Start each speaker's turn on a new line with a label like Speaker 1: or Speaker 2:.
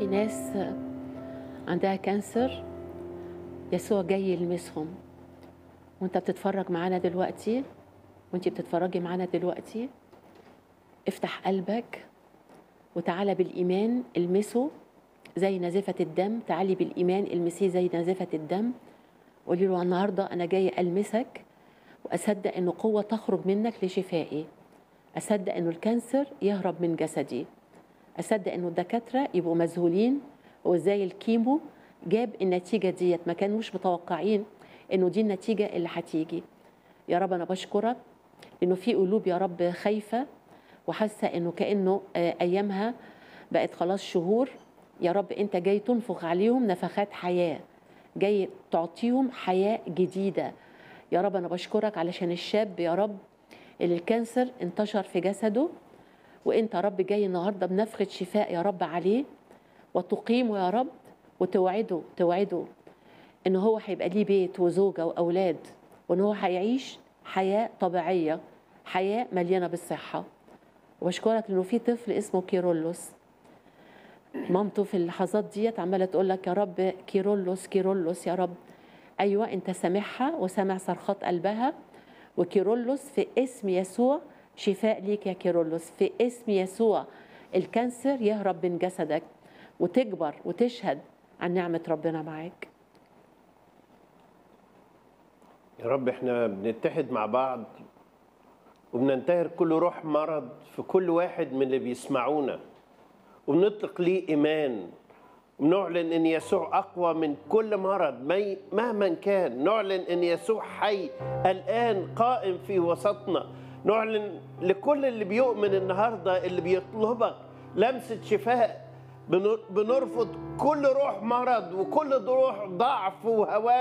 Speaker 1: في ناس عندها كانسر يسوع جاي يلمسهم وانت بتتفرج معانا دلوقتي وانت بتتفرجي معانا دلوقتي افتح قلبك وتعالى بالإيمان المسه زي نزفة الدم تعالي بالإيمان المسيه زي نزفة الدم قولي له النهاردة أنا جاي ألمسك وأصدق إن قوة تخرج منك لشفائي أصدق إنه الكانسر يهرب من جسدي أصدق إنه الدكاترة يبقوا مذهولين وإزاي الكيمو جاب النتيجة ديت ما كانوش متوقعين إنه دي النتيجة اللي هتيجي يا رب أنا بشكرك إنه في قلوب يا رب خايفة وحاسة إنه كأنه آه، أيامها بقت خلاص شهور يا رب أنت جاي تنفخ عليهم نفخات حياة جاي تعطيهم حياة جديدة يا رب أنا بشكرك علشان الشاب يا رب اللي الكانسر انتشر في جسده وانت يا رب جاي النهارده بنفخه شفاء يا رب عليه وتقيمه يا رب وتوعده توعده ان هو هيبقى ليه بيت وزوجه واولاد وان هو هيعيش حياه طبيعيه حياه مليانه بالصحه وبشكرك انه في طفل اسمه كيرولوس مامته في اللحظات ديت عماله تقول لك يا رب كيرولوس كيرولوس يا رب ايوه انت سامعها وسامع صرخات قلبها وكيرولوس في اسم يسوع شفاء ليك يا كيرولوس في اسم يسوع الكانسر يهرب من جسدك وتكبر وتشهد عن نعمة ربنا معاك
Speaker 2: يا رب احنا بنتحد مع بعض وبننتهر كل روح مرض في كل واحد من اللي بيسمعونا وبنطلق ليه ايمان ونعلن ان يسوع اقوى من كل مرض مي- مهما كان نعلن ان يسوع حي الان قائم في وسطنا نعلن لكل اللي بيؤمن النهارده اللي بيطلبك لمسه شفاء بنر- بنرفض كل روح مرض وكل روح ضعف وهوان